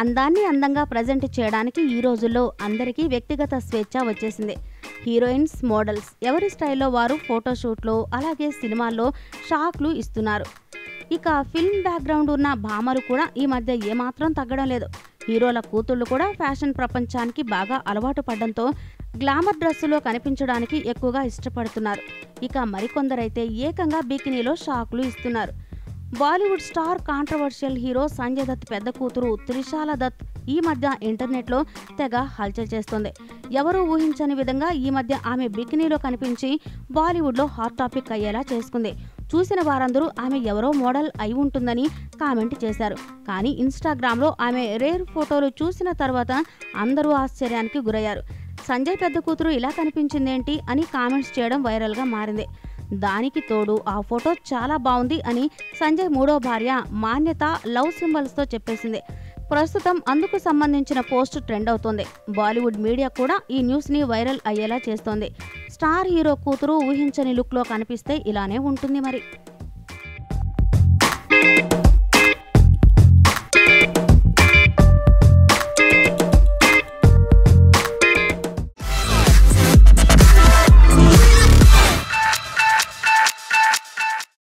అందాన్ని అందంగా ప్రజెంట్ చేయడానికి ఈ రోజుల్లో అందరికీ వ్యక్తిగత స్వేచ్ఛ వచ్చేసింది హీరోయిన్స్ మోడల్స్ ఎవరి స్టైల్లో వారు ఫోటోషూట్లు అలాగే సినిమాల్లో షాక్లు ఇస్తున్నారు ఇక ఫిల్మ్ బ్యాక్గ్రౌండ్ ఉన్న భామలు కూడా ఈ మధ్య ఏమాత్రం తగ్గడం లేదు హీరోల కూతుళ్ళు కూడా ఫ్యాషన్ ప్రపంచానికి బాగా అలవాటు పడడంతో గ్లామర్ డ్రెస్సులో కనిపించడానికి ఎక్కువగా ఇష్టపడుతున్నారు ఇక మరికొందరైతే ఏకంగా బికినీలో షాక్లు ఇస్తున్నారు Bollywood star controversial hero Sanjay Dutt పెద్ద కూతురు త్రిషాల దత్ ఈ మధ్య ఇంటర్నెట్లో తెగ హల్చల్ చేస్తోంది ఎవరూ ఊహించని విధంగా ఈ మధ్య ఆమె బికినీలో కనిపించి బాలీవుడ్లో హాట్ టాపిక్ అయ్యేలా చేసుకుంది చూసిన వారందరూ ఆమె ఎవరో మోడల్ అయి ఉంటుందని కామెంట్ చేశారు కానీ ఇన్స్టాగ్రామ్లో ఆమె రేర్ ఫోటోలు చూసిన తర్వాత అందరూ ఆశ్చర్యానికి గురయ్యారు సంజయ్ పెద్ద కూతురు ఇలా కనిపించిందేంటి అని కామెంట్స్ చేయడం వైరల్గా మారింది దానికి తోడు ఆ ఫోటో చాలా బాగుంది అని సంజయ్ మూడో భార్య మాన్యత లవ్ సింబల్స్తో చెప్పేసింది ప్రస్తుతం అందుకు సంబంధించిన పోస్ట్ ట్రెండ్ అవుతోంది బాలీవుడ్ మీడియా కూడా ఈ న్యూస్ని వైరల్ అయ్యేలా చేస్తోంది స్టార్ హీరో కూతురు ఊహించని లుక్లో కనిపిస్తే ఇలానే ఉంటుంది మరి